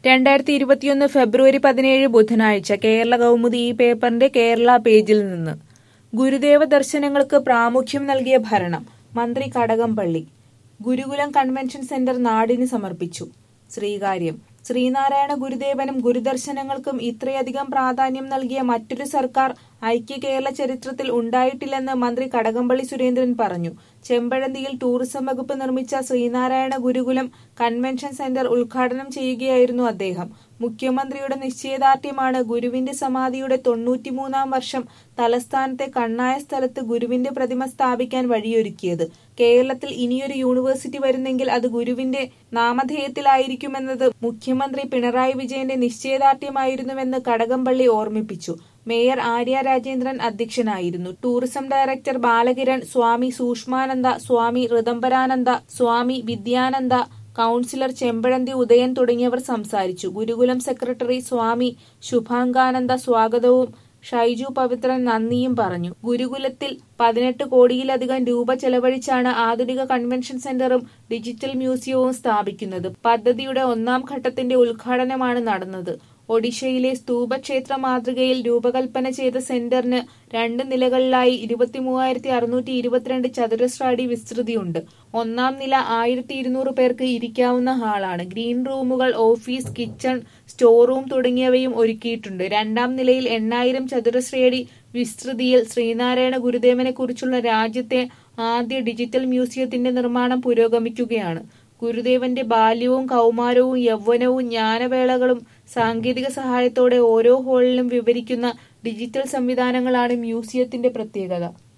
രണ്ടായിരത്തി ഇരുപത്തിയൊന്ന് ഫെബ്രുവരി പതിനേഴ് ബുധനാഴ്ച കേരള കൗമുദി ഈ പേപ്പറിന്റെ കേരള പേജിൽ നിന്ന് ഗുരുദേവ ദർശനങ്ങൾക്ക് പ്രാമുഖ്യം നൽകിയ ഭരണം മന്ത്രി കടകംപള്ളി ഗുരുകുലം കൺവെൻഷൻ സെന്റർ നാടിന് സമർപ്പിച്ചു ശ്രീകാര്യം ശ്രീനാരായണ ഗുരുദേവനും ഗുരുദർശനങ്ങൾക്കും ഇത്രയധികം പ്രാധാന്യം നൽകിയ മറ്റൊരു സർക്കാർ ഐക്യ കേരള ചരിത്രത്തിൽ ഉണ്ടായിട്ടില്ലെന്ന് മന്ത്രി കടകംപള്ളി സുരേന്ദ്രൻ പറഞ്ഞു ചെമ്പഴന്തിയിൽ ടൂറിസം വകുപ്പ് നിർമ്മിച്ച ശ്രീനാരായണ ഗുരുകുലം കൺവെൻഷൻ സെന്റർ ഉദ്ഘാടനം ചെയ്യുകയായിരുന്നു അദ്ദേഹം മുഖ്യമന്ത്രിയുടെ നിശ്ചയദാർഢ്യമാണ് ഗുരുവിന്റെ സമാധിയുടെ തൊണ്ണൂറ്റിമൂന്നാം വർഷം തലസ്ഥാനത്തെ കണ്ണായ സ്ഥലത്ത് ഗുരുവിന്റെ പ്രതിമ സ്ഥാപിക്കാൻ വഴിയൊരുക്കിയത് കേരളത്തിൽ ഇനിയൊരു യൂണിവേഴ്സിറ്റി വരുന്നെങ്കിൽ അത് ഗുരുവിന്റെ നാമധേയത്തിലായിരിക്കുമെന്നത് മുഖ്യമന്ത്രി പിണറായി വിജയന്റെ നിശ്ചയദാർഢ്യമായിരുന്നുവെന്ന് കടകംപള്ളി ഓർമ്മിപ്പിച്ചു മേയർ ആര്യ രാജേന്ദ്രൻ അധ്യക്ഷനായിരുന്നു tourism director Balakiran Swami Sushmananda Swami Ritambharananda Swami Vidyananda councillor Chempazhanthi Udayan തുടങ്ങിയവർ സംസാരിച്ചു ഗുരുകുലം സെക്രട്ടറി സ്വാമി ശുഭാംഗാനന്ദ സ്വാഗതവും ഷൈജു പവിത്രൻ നന്ദിയും പറഞ്ഞു ഗുരുകുലത്തിൽ പതിനെട്ട് കോടിയിലധികം രൂപ ചെലവഴിച്ചാണ് ആധുനിക കൺവെൻഷൻ സെന്ററും ഡിജിറ്റൽ മ്യൂസിയവും സ്ഥാപിക്കുന്നത് പദ്ധതിയുടെ ഒന്നാം ഘട്ടത്തിന്റെ ഉദ്ഘാടനമാണ് നടന്നത് ഒഡീഷയിലെ സ്തൂപക്ഷേത്ര മാതൃകയിൽ രൂപകൽപ്പന ചെയ്ത സെന്ററിന് രണ്ട് നിലകളിലായി ഇരുപത്തിമൂവായിരത്തി അറുന്നൂറ്റി ഇരുപത്തിരണ്ട് ചതുരശ്ര അടി വിസ്തൃതിയുണ്ട് ഒന്നാം നില ആയിരത്തി ഇരുന്നൂറ് പേർക്ക് ഇരിക്കാവുന്ന ഹാളാണ് ഗ്രീൻ റൂമുകൾ ഓഫീസ് കിച്ചൺ സ്റ്റോർ റൂം തുടങ്ങിയവയും ഒരുക്കിയിട്ടുണ്ട് രണ്ടാം നിലയിൽ എണ്ണായിരം ചതുരശ്രയടി വിസ്തൃതിയിൽ ശ്രീനാരായണ ഗുരുദേവനെ കുറിച്ചുള്ള രാജ്യത്തെ ആദ്യ ഡിജിറ്റൽ മ്യൂസിയത്തിന്റെ നിർമ്മാണം പുരോഗമിക്കുകയാണ് ഗുരുദേവന്റെ ബാല്യവും കൗമാരവും യൗവനവും ജ്ഞാനവേളകളും സാങ്കേതിക സഹായത്തോടെ ഓരോ ഹാളിലും വിവരിക്കുന്ന ഡിജിറ്റൽ സംവിധാനങ്ങളാണ് മ്യൂസിയത്തിന്റെ പ്രത്യേകത